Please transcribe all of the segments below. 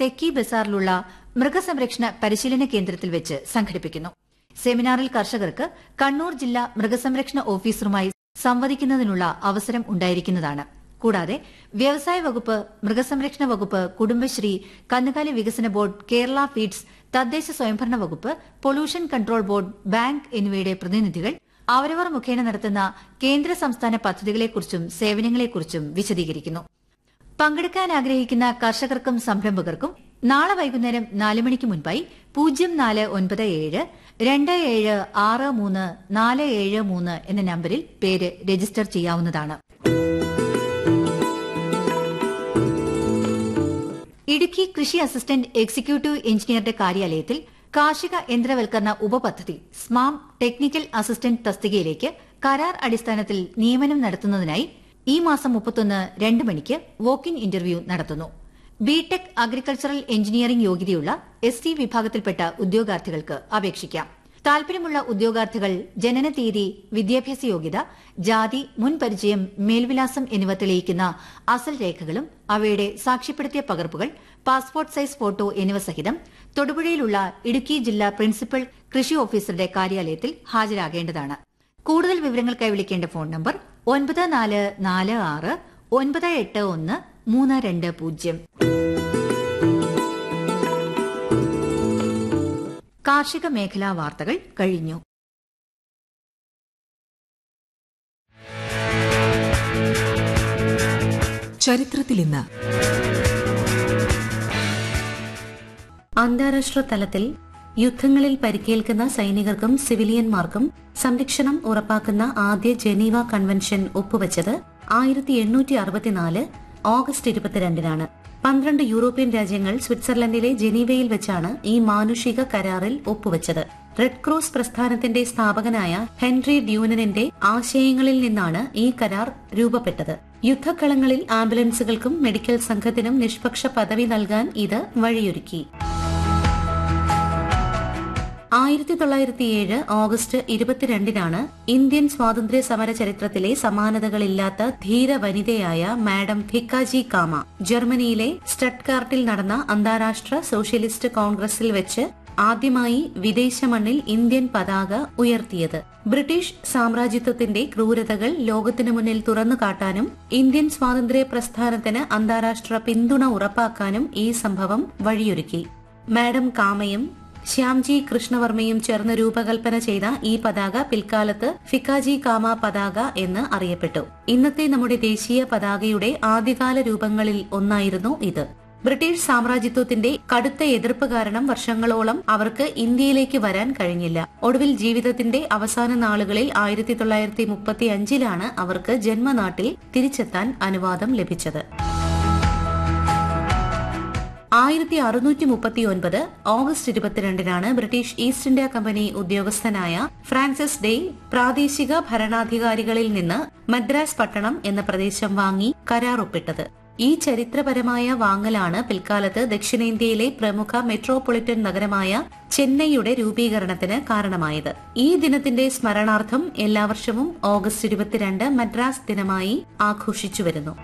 തെക്കി ബസാറിലുള്ള മൃഗസംരക്ഷണ പരിശീലന കേന്ദ്രത്തിൽ വെച്ച് സംഘടിപ്പിക്കുന്നു സെമിനാറിൽ കർഷകർക്ക് കണ്ണൂർ ജില്ലാ മൃഗസംരക്ഷണ ഓഫീസറുമായി സംവദിക്കുന്നതിനുള്ള അവസരം ഉണ്ടായിരിക്കുന്നതാണ് കൂടാതെ വ്യവസായ വകുപ്പ് മൃഗസംരക്ഷണ വകുപ്പ് കുടുംബശ്രീ കന്നുകാലി വികസന ബോർഡ് കേരള ഫീഡ്സ് തദ്ദേശ സ്വയംഭരണ വകുപ്പ് പൊല്യൂഷൻ കൺട്രോൾ ബോർഡ് ബാങ്ക് എന്നിവയുടെ പ്രതിനിധികൾ അവരവർ മുഖേന നടത്തുന്ന കേന്ദ്ര സംസ്ഥാന പദ്ധതികളെക്കുറിച്ചും സേവനങ്ങളെക്കുറിച്ചും വിശദീകരിക്കുന്നു പങ്കെടുക്കാൻ ആഗ്രഹിക്കുന്ന കർഷകർക്കും സംരംഭകർക്കും നാളെ വൈകുന്നേരം നാല് മണിക്ക് മുൻപായി പൂജ്യം നാല് ഒൻപത് ഏഴ് രണ്ട് ഏഴ് ആറ് മൂന്ന് നാല് ഏഴ് മൂന്ന് എന്ന നമ്പറിൽ പേര് രജിസ്റ്റർ ചെയ്യാവുന്നതാണ് ഇടുക്കി കൃഷി അസിസ്റ്റന്റ് എക്സിക്യൂട്ടീവ് എഞ്ചിനീയറുടെ കാര്യാലയത്തിൽ കാർഷിക യന്ത്രവൽക്കരണ ഉപപദ്ധതി സ്മാം ടെക്നിക്കൽ അസിസ്റ്റന്റ് തസ്തികയിലേക്ക് കരാർ അടിസ്ഥാനത്തിൽ നിയമനം നടത്തുന്നതിനായി ഈ മാസം മുപ്പത്തൊന്ന് രണ്ട് മണിക്ക് വോക്ക് ഇൻ ഇന്റർവ്യൂ നടത്തുന്നു ബിടെക് അഗ്രികൾച്ചറൽ എഞ്ചിനീയറിംഗ് യോഗ്യതയുള്ള എസ് സി വിഭാഗത്തിൽപ്പെട്ട ഉദ്യോഗാർത്ഥികൾക്ക് അപേക്ഷിക്കാം താൽപര്യമുള്ള ഉദ്യോഗാർത്ഥികൾ ജനനതീയതി വിദ്യാഭ്യാസ യോഗ്യത ജാതി മുൻ പരിചയം മേൽവിലാസം എന്നിവ തെളിയിക്കുന്ന അസൽ രേഖകളും അവയുടെ സാക്ഷ്യപ്പെടുത്തിയ പകർപ്പുകൾ പാസ്പോർട്ട് സൈസ് ഫോട്ടോ എന്നിവ സഹിതം തൊടുപുഴയിലുള്ള ഇടുക്കി ജില്ലാ പ്രിൻസിപ്പൽ കൃഷി ഓഫീസറുടെ കാര്യാലയത്തിൽ ഹാജരാകേണ്ടതാണ് കൂടുതൽ വിവരങ്ങൾക്കായി വിളിക്കേണ്ട ഫോൺ നമ്പർ ഒൻപത് നാല് നാല് ആറ് ഒൻപത് എട്ട് ഒന്ന് മൂന്ന് രണ്ട് പൂജ്യം കാർഷിക മേഖലാ വാർത്തകൾ കഴിഞ്ഞു ചരിത്രത്തിൽ ഇന്ന് അന്താരാഷ്ട്ര തലത്തിൽ യുദ്ധങ്ങളിൽ പരിക്കേൽക്കുന്ന സൈനികർക്കും സിവിലിയന്മാർക്കും സംരക്ഷണം ഉറപ്പാക്കുന്ന ആദ്യ ജനീവ കൺവെൻഷൻ ഒപ്പുവച്ചത് ആയിരത്തി എണ്ണൂറ്റി അറുപത്തിനാല് ഓഗസ്റ്റ് ഇരുപത്തിരണ്ടിനാണ് പന്ത്രണ്ട് യൂറോപ്യൻ രാജ്യങ്ങൾ സ്വിറ്റ്സർലൻഡിലെ ജനീവയിൽ വെച്ചാണ് ഈ മാനുഷിക കരാറിൽ ഒപ്പുവച്ചത് റെഡ് ക്രോസ് പ്രസ്ഥാനത്തിന്റെ സ്ഥാപകനായ ഹെൻറി ഡ്യൂനനിന്റെ ആശയങ്ങളിൽ നിന്നാണ് ഈ കരാർ രൂപപ്പെട്ടത് യുദ്ധക്കളങ്ങളിൽ ആംബുലൻസുകൾക്കും മെഡിക്കൽ സംഘത്തിനും നിഷ്പക്ഷ പദവി നൽകാൻ ഇത് വഴിയൊരുക്കി ആയിരത്തി തൊള്ളായിരത്തി ഏഴ് ഓഗസ്റ്റ് ഇരുപത്തിരണ്ടിനാണ് ഇന്ത്യൻ സ്വാതന്ത്ര്യ സമര ചരിത്രത്തിലെ സമാനതകളില്ലാത്ത ധീര വനിതയായ മാഡം ഭിക്കാജി കാമ ജർമ്മനിയിലെ സ്റ്റട്ട്കാർട്ടിൽ നടന്ന അന്താരാഷ്ട്ര സോഷ്യലിസ്റ്റ് കോൺഗ്രസിൽ വെച്ച് ആദ്യമായി വിദേശ മണ്ണിൽ ഇന്ത്യൻ പതാക ഉയർത്തിയത് ബ്രിട്ടീഷ് സാമ്രാജ്യത്വത്തിന്റെ ക്രൂരതകൾ ലോകത്തിനു മുന്നിൽ തുറന്നു കാട്ടാനും ഇന്ത്യൻ സ്വാതന്ത്ര്യ പ്രസ്ഥാനത്തിന് അന്താരാഷ്ട്ര പിന്തുണ ഉറപ്പാക്കാനും ഈ സംഭവം വഴിയൊരുക്കി മാഡം കാമയും ശ്യാംജി കൃഷ്ണവർമ്മയും ചേർന്ന് രൂപകൽപ്പന ചെയ്ത ഈ പതാക പിൽക്കാലത്ത് ഫിക്കാജി കാമ പതാക എന്ന് അറിയപ്പെട്ടു ഇന്നത്തെ നമ്മുടെ ദേശീയ പതാകയുടെ ആദ്യകാല രൂപങ്ങളിൽ ഒന്നായിരുന്നു ഇത് ബ്രിട്ടീഷ് സാമ്രാജ്യത്വത്തിന്റെ കടുത്ത എതിർപ്പ് കാരണം വർഷങ്ങളോളം അവർക്ക് ഇന്ത്യയിലേക്ക് വരാൻ കഴിഞ്ഞില്ല ഒടുവിൽ ജീവിതത്തിന്റെ അവസാന നാളുകളിൽ ആയിരത്തി തൊള്ളായിരത്തി മുപ്പത്തി അഞ്ചിലാണ് അവർക്ക് ജന്മനാട്ടിൽ തിരിച്ചെത്താൻ അനുവാദം ലഭിച്ചത് ആയിരത്തി അറുന്നൂറ്റി മുപ്പത്തി ഒൻപത് ഓഗസ്റ്റ് ഇരുപത്തിരണ്ടിനാണ് ബ്രിട്ടീഷ് ഈസ്റ്റ് ഇന്ത്യ കമ്പനി ഉദ്യോഗസ്ഥനായ ഫ്രാൻസിസ് ഡേ പ്രാദേശിക ഭരണാധികാരികളിൽ നിന്ന് മദ്രാസ് പട്ടണം എന്ന പ്രദേശം വാങ്ങി കരാർ ഒപ്പിട്ടത് ഈ ചരിത്രപരമായ വാങ്ങലാണ് പിൽക്കാലത്ത് ദക്ഷിണേന്ത്യയിലെ പ്രമുഖ മെട്രോപൊളിറ്റൻ നഗരമായ ചെന്നൈയുടെ രൂപീകരണത്തിന് കാരണമായത് ഈ ദിനത്തിന്റെ സ്മരണാർത്ഥം എല്ലാ വർഷവും ഓഗസ്റ്റ് ഇരുപത്തിരണ്ട് മദ്രാസ് ദിനമായി ആഘോഷിച്ചുവരുന്നു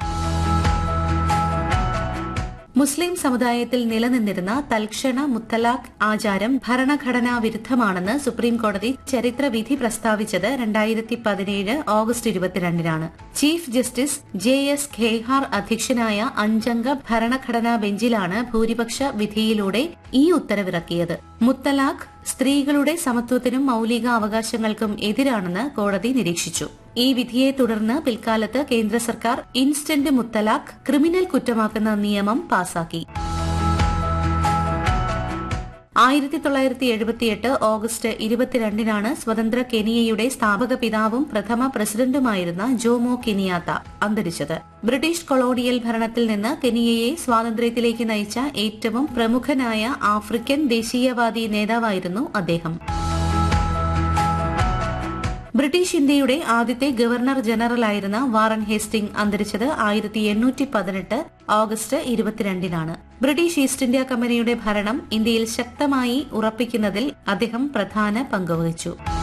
മുസ്ലിം സമുദായത്തിൽ നിലനിന്നിരുന്ന തൽക്ഷണ മുത്തലാഖ് ആചാരം ഭരണഘടനാ വിരുദ്ധമാണെന്ന് സുപ്രീം കോടതി ചരിത്ര വിധി പ്രസ്താവിച്ചത് രണ്ടായിരത്തി പതിനേഴ് ഓഗസ്റ്റ് ഇരുപത്തിരണ്ടിനാണ് chief justice J S Khehar അധ്യക്ഷനായ അഞ്ചംഗ ഭരണഘടനാ ബെഞ്ചിലാണ് ഭൂരിപക്ഷ വിധിയിലൂടെ ഈ ഉത്തരവിറക്കിയത് മുത്തലാഖ് സ്ത്രീകളുടെ സമത്വത്തിനും മൌലിക അവകാശങ്ങൾക്കും എതിരാണെന്ന് കോടതി നിരീക്ഷിച്ചു ഈ വിധിയെ തുടർന്ന് പിൽക്കാലത്ത് കേന്ദ്ര സർക്കാർ ഇൻസ്റ്റന്റ് മുത്തലാഖ് ക്രിമിനൽ കുറ്റമാക്കുന്ന നിയമം പാസാക്കി ആയിരത്തി തൊള്ളായിരത്തി എഴുപത്തിയെട്ട് ഓഗസ്റ്റ് ഇരുപത്തിരണ്ടിനാണ് സ്വതന്ത്ര കെനിയയുടെ സ്ഥാപക പിതാവും പ്രഥമ പ്രസിഡന്റുമായിരുന്ന ജോമോ കെനിയാത്ത അന്തരിച്ചത് ബ്രിട്ടീഷ് കൊളോണിയൽ ഭരണത്തിൽ നിന്ന് കെനിയയെ സ്വാതന്ത്ര്യത്തിലേക്ക് നയിച്ച ഏറ്റവും പ്രമുഖനായ ആഫ്രിക്കൻ ദേശീയവാദി നേതാവായിരുന്നു അദ്ദേഹം ബ്രിട്ടീഷ് ഇന്ത്യയുടെ ആദ്യത്തെ ഗവർണർ ജനറലായിരുന്ന വാറൻ ഹേസ്റ്റിംഗ് അന്തരിച്ചത് ആയിരത്തി എണ്ണൂറ്റി പതിനെട്ട് ഓഗസ്റ്റ് ഇരുപത്തിരണ്ടിനാണ് ബ്രിട്ടീഷ് ഈസ്റ്റ് ഇന്ത്യ കമ്പനിയുടെ ഭരണം ഇന്ത്യയിൽ ശക്തമായി ഉറപ്പിക്കുന്നതിൽ അദ്ദേഹം പ്രധാന പങ്കുവഹിച്ചു